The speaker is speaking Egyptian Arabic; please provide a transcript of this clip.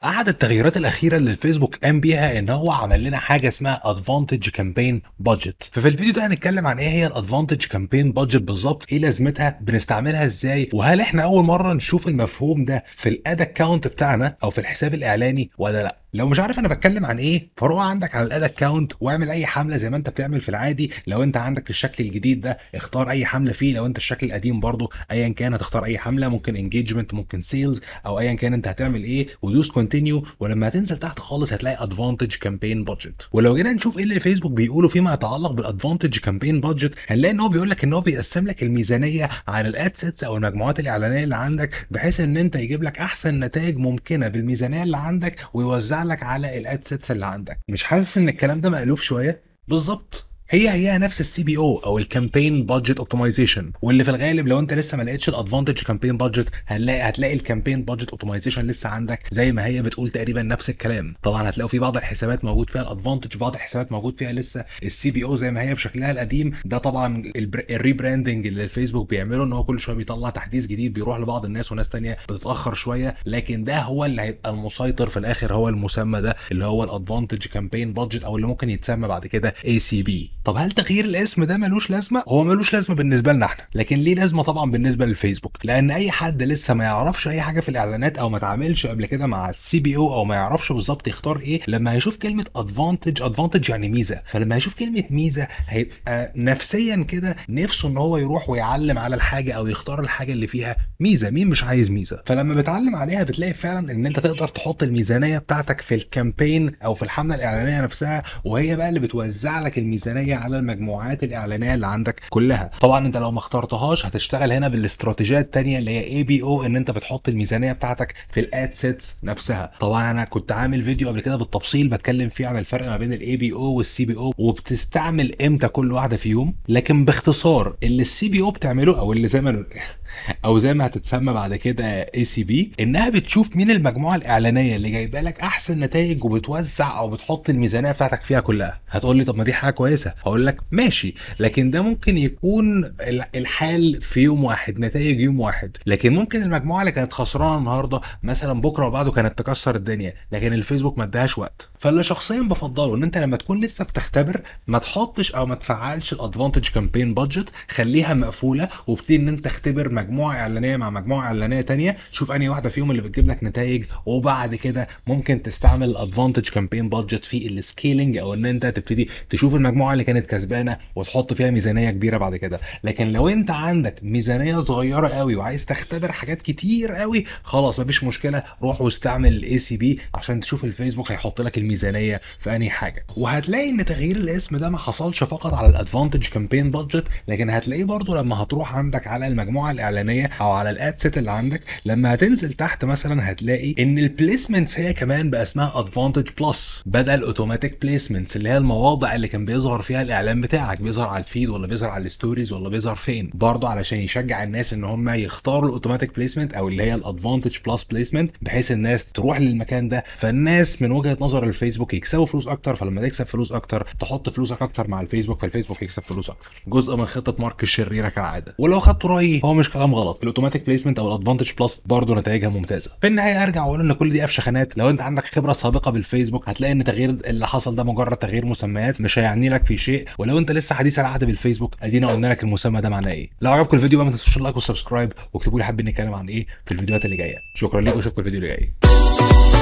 احد التغييرات الاخيره اللي الفيسبوك قام بيها ان هو عمل لنا حاجه اسمها ادفانتج كامبين بادجت ففي الفيديو ده هنتكلم عن ايه هي الادفانتج كامبين بادجت بالظبط ايه لازمتها بنستعملها ازاي وهل احنا اول مره نشوف المفهوم ده في الاد اكونت بتاعنا او في الحساب الاعلاني ولا لا لو مش عارف انا بتكلم عن ايه فروح عندك على الاد اكونت واعمل اي حمله زي ما انت بتعمل في العادي لو انت عندك الشكل الجديد ده اختار اي حمله فيه لو انت الشكل القديم برضو ايا كان هتختار اي حمله ممكن انجيجمنت ممكن سيلز او ايا كان انت هتعمل ايه ودوس كونتينيو ولما هتنزل تحت خالص هتلاقي ادفانتج كامبين بادجت ولو جينا نشوف ايه اللي فيسبوك بيقولوا فيما يتعلق بالادفانتج كامبين بادجت هنلاقي ان هو بيقول لك ان هو بيقسم لك الميزانيه على الاد سيتس او المجموعات الاعلانيه اللي عندك بحيث ان انت يجيب لك احسن نتائج ممكنه بالميزانيه اللي عندك ويوزع لك على الاد سيتس اللي عندك مش حاسس ان الكلام ده مألوف شويه بالظبط هي هي نفس السي بي او او الكامبين بادجت اوبتمايزيشن واللي في الغالب لو انت لسه ما لقيتش الادفانتج كامبين بادجت هتلاقي هتلاقي الكامبين بادجت اوبتمايزيشن لسه عندك زي ما هي بتقول تقريبا نفس الكلام طبعا هتلاقوا في بعض الحسابات موجود فيها الادفانتج بعض الحسابات موجود فيها لسه السي بي او زي ما هي بشكلها القديم ده طبعا الريبراندنج اللي الفيسبوك بيعمله ان هو كل شويه بيطلع تحديث جديد بيروح لبعض الناس وناس تانية بتتاخر شويه لكن ده هو اللي هيبقى المسيطر في الاخر هو المسمى ده اللي هو الادفانتج كامبين بادجت او اللي ممكن يتسمى بعد كده اي سي بي طب هل تغيير الاسم ده ملوش لازمه هو ملوش لازمه بالنسبه لنا احنا لكن ليه لازمه طبعا بالنسبه للفيسبوك لان اي حد لسه ما يعرفش اي حاجه في الاعلانات او ما اتعاملش قبل كده مع السي بي او او ما يعرفش بالظبط يختار ايه لما هيشوف كلمه ادفانتج ادفانتج يعني ميزه فلما هيشوف كلمه ميزه هيبقى نفسيا كده نفسه ان هو يروح ويعلم على الحاجه او يختار الحاجه اللي فيها ميزه مين مش عايز ميزه فلما بتعلم عليها بتلاقي فعلا ان انت تقدر تحط الميزانيه بتاعتك في الكامبين او في الحمله الاعلانيه نفسها وهي بقى اللي بتوزع لك الميزانيه على المجموعات الاعلانيه اللي عندك كلها طبعا انت لو ما اخترتهاش هتشتغل هنا بالاستراتيجيات التانية اللي هي اي بي او ان انت بتحط الميزانيه بتاعتك في الاد سيتس نفسها طبعا انا كنت عامل فيديو قبل كده بالتفصيل بتكلم فيه عن الفرق ما بين الاي بي او والسي بي او وبتستعمل امتى كل واحده فيهم لكن باختصار اللي السي بي او بتعمله او اللي زي ما او زي ما هتتسمى بعد كده اي سي بي انها بتشوف مين المجموعه الاعلانيه اللي جايبه لك احسن نتائج وبتوزع او بتحط الميزانيه بتاعتك فيها كلها هتقول لي طب ما دي حاجه كويسه هقول لك ماشي لكن ده ممكن يكون الحال في يوم واحد نتائج يوم واحد لكن ممكن المجموعه اللي كانت خسرانه النهارده مثلا بكره وبعده كانت تكسر الدنيا لكن الفيسبوك ما اداهاش وقت فاللي شخصيا بفضله ان انت لما تكون لسه بتختبر ما تحطش او ما تفعلش الادفانتج كامبين بادجت خليها مقفوله وابتدي ان انت تختبر مجموعه اعلانيه مع مجموعه اعلانيه تانية شوف انهي واحده فيهم اللي بتجيب لك نتائج وبعد كده ممكن تستعمل الادفانتج كامبين بادجت في السكيلينج او ان انت تبتدي تشوف المجموعه اللي كانت كسبانه وتحط فيها ميزانيه كبيره بعد كده لكن لو انت عندك ميزانيه صغيره قوي وعايز تختبر حاجات كتير قوي خلاص مفيش مشكله روح واستعمل الاي سي بي عشان تشوف الفيسبوك هيحط لك الميزانيه في انهي حاجه وهتلاقي ان تغيير الاسم ده ما حصلش فقط على الادفانتج كامبين بادجت لكن هتلاقيه برضو لما هتروح عندك على المجموعه الاعلانيه او على الاد سيت اللي عندك لما هتنزل تحت مثلا هتلاقي ان البليسمنتس هي كمان بقى اسمها ادفانتج بلس بدل اوتوماتيك بليسمنتس اللي هي المواضع اللي كان بيظهر فيها الاعلان بتاعك بيظهر على الفيد ولا بيظهر على الستوريز ولا بيظهر فين برضه علشان يشجع الناس ان هم يختاروا الاوتوماتيك بليسمنت او اللي هي الادفانتج بلس بليسمنت بحيث الناس تروح للمكان ده فالناس من وجهه نظر الفيسبوك يكسبوا فلوس اكتر فلما تكسب فلوس اكتر تحط فلوسك اكتر مع الفيسبوك فالفيسبوك يكسب فلوس اكتر جزء من خطه مارك الشريره كالعاده ولو خدته رايي هو مش كلام غلط الاوتوماتيك بليسمنت او الادفانتج بلس برضه نتائجها ممتازه في النهايه ارجع واقول ان كل دي افشخانات لو انت عندك خبره سابقه بالفيسبوك هتلاقي ان تغيير اللي حصل ده مجرد تغيير مسميات مش هيعني لك في شيء ولو انت لسه حديث العهد بالفيسبوك ادينا قلنا لك المسمى ده معناه ايه لو عجبكم الفيديو بقى ما تنسوش اللايك والسبسكرايب واكتبوا لي حابين نتكلم عن ايه في الفيديوهات اللي جايه شكرا ليكم واشوفكم الفيديو اللي جاي